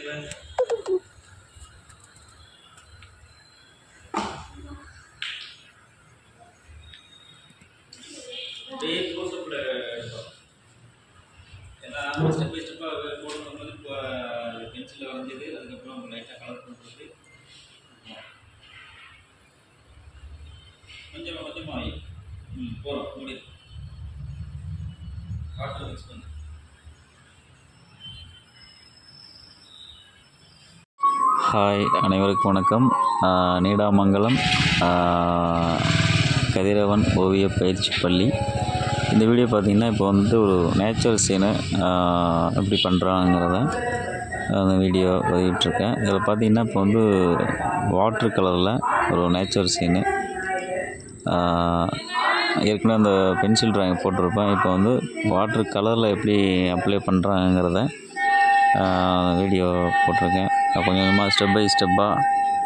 அப்படியே க்ளோஸ்அப்பில் எடுத்தோம் ஏன்னா நம்ம ஸ்டெப் பை ஸ்டெப்பாக போடும்போது இப்போ பென்சிலில் வரைஞ்சது அதுக்கப்புறம் லைட்டாக கலர் பண்ணுறது கொஞ்சமாக கொஞ்சமாக வை ம் போகிறோம் முடி வாட்டர் மிக்ஸ் பண்ணு ஹாய் அனைவருக்கும் வணக்கம் ஆஹ் நீடாமங்கலம் ஆஹ் கதிரவன் ஓவிய பயிற்சி பள்ளி இந்த வீடியோ பார்த்தீங்கன்னா இப்போ வந்து ஒரு நேச்சுரல் சீனு எப்படி பண்ணுறாங்கிறத அந்த வீடியோ பதிவிட்டிருக்கேன் இதில் பார்த்தீங்கன்னா இப்போ வந்து வாட்ரு கலரில் ஒரு நேச்சுரல் சீனு ஏற்கனவே அந்த பென்சில் ட்ராயிங் போட்டிருப்பேன் இப்போ வந்து வாட்ரு கலரில் எப்படி அப்ளை பண்ணுறாங்கிறத வீடியோ போட்டிருக்கேன் கொஞ்சம் கொஞ்சமாக ஸ்டெப் பை ஸ்டெப்பாக